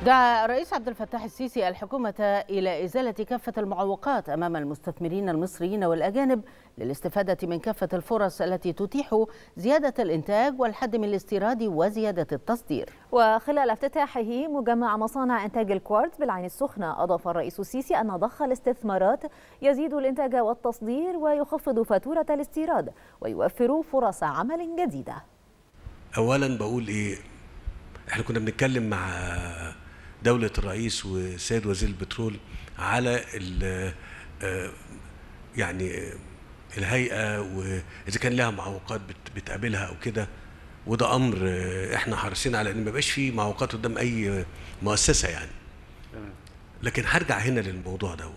دعا الرئيس عبد الفتاح السيسي الحكومة إلى إزالة كافة المعوقات أمام المستثمرين المصريين والأجانب للاستفادة من كافة الفرص التي تتيح زيادة الإنتاج والحد من الاستيراد وزيادة التصدير وخلال افتتاحه مجمع مصانع إنتاج الكوارتز بالعين السخنة أضاف الرئيس السيسي أن ضخ الاستثمارات يزيد الإنتاج والتصدير ويخفض فاتورة الاستيراد ويوفر فرص عمل جديدة أولا بقول إيه احنا كنا بنتكلم مع دولة الرئيس والسيد وزير البترول على ال يعني الهيئة وإذا كان لها معوقات بتقابلها أو كده وده أمر احنا حريصين على إن ما يبقاش فيه معوقات قدام أي مؤسسة يعني لكن هرجع هنا للموضوع دوت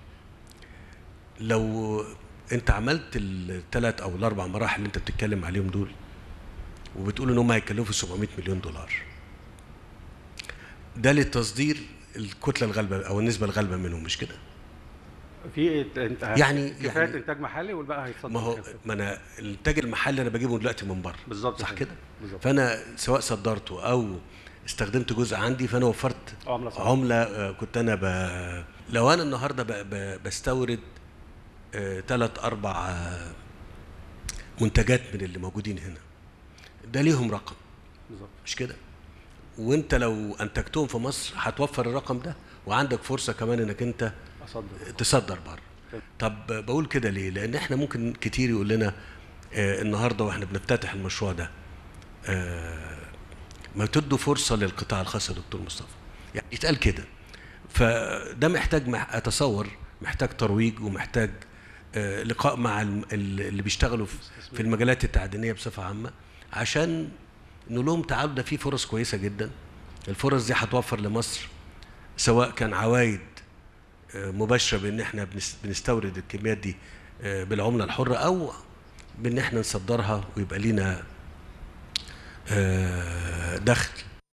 لو أنت عملت الثلاث أو الأربع مراحل اللي أنت بتتكلم عليهم دول وبتقول إن هم هيكلفوا 700 مليون دولار ده للتصدير الكتله الغالبه او النسبه الغالبه منهم مش كده في انت يعني كفايه يعني انتاج محلي والباقي هيتصدر ما هو ما انا الانتاج المحلي انا بجيبه دلوقتي من بره بالظبط صح كده. كده بالظبط. فانا سواء صدرته او استخدمت جزء عندي فانا وفرت عملة صعبة. عمله آه، كنت انا ب... لو انا النهارده ب... ب... بستورد ثلاث اربع آه، منتجات من اللي موجودين هنا ده ليهم رقم بالظبط مش كده وانت لو انتجتهم في مصر هتوفر الرقم ده وعندك فرصه كمان انك انت اصدر تصدر بره طب بقول كده ليه لان احنا ممكن كتير يقول لنا آه النهارده واحنا بنفتتح المشروع ده آه ما تدوا فرصه للقطاع الخاص يا دكتور مصطفى يعني يتقال كده فده محتاج مح اتصور محتاج ترويج ومحتاج آه لقاء مع الم- ال- اللي بيشتغلوا في- في المجالات التعدينيه بصفه عامه عشان نقول لهم تعالوا ده في فرص كويسه جدا الفرص دي هتوفر لمصر سواء كان عوائد آه، مباشره بان احنا بنس- بنستورد الكميات دي آه، بالعمله الحره او بان احنا نصدرها ويبقى لينا آه، دخل